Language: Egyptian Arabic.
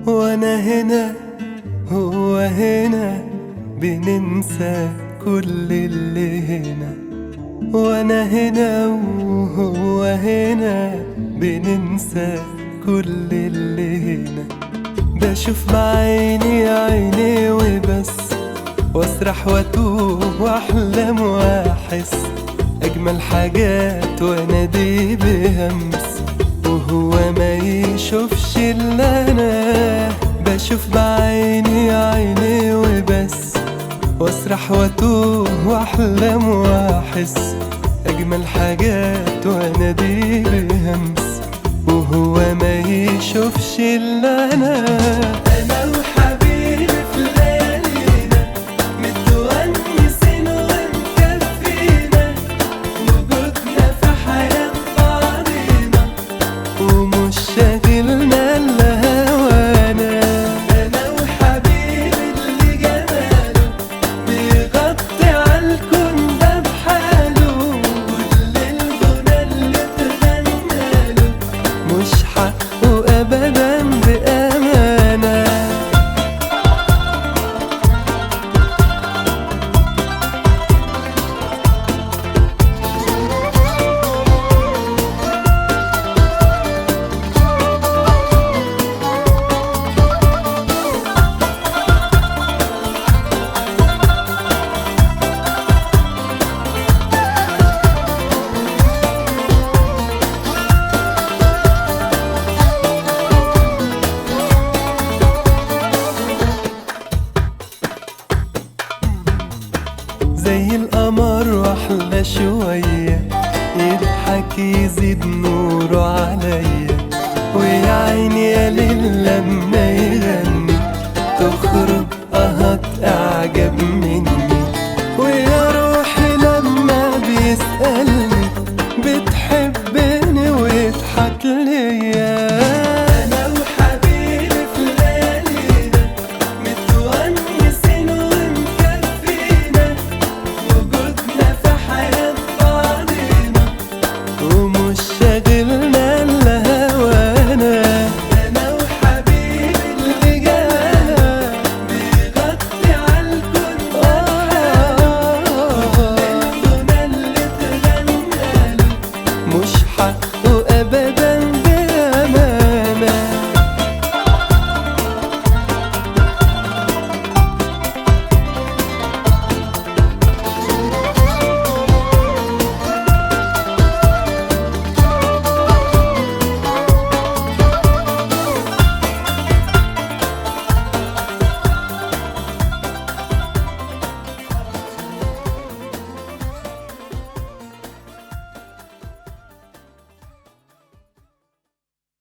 وانا هنا هو هنا بننسى كل اللي هنا وانا هنا وهو هنا بننسى كل اللي هنا بشوف بعيني عيني وبس واسرح واتوه واحلم واحس اجمل حاجات وانا دي بهمس وهو ما يشوفش الا انا بشوف بعيني عيني وبس واسرح واتوه واحلم واحس اجمل حاجات وانا دي بهمس وهو ما يشوفش الا انا انا وحبيبي في ليالينا متونسين ومكفينا وجودنا في حياة بعضينا ومش شاغلنا الا هوانا انا وحبيبي اللي جماله بيغطي عالكون ده بحاله كل الغنى اللي اتغناله مش حقه ابدا بامانه زي القمر واحلى شوية يضحك يزيد نوره عليا ويا عيني يا ليل لما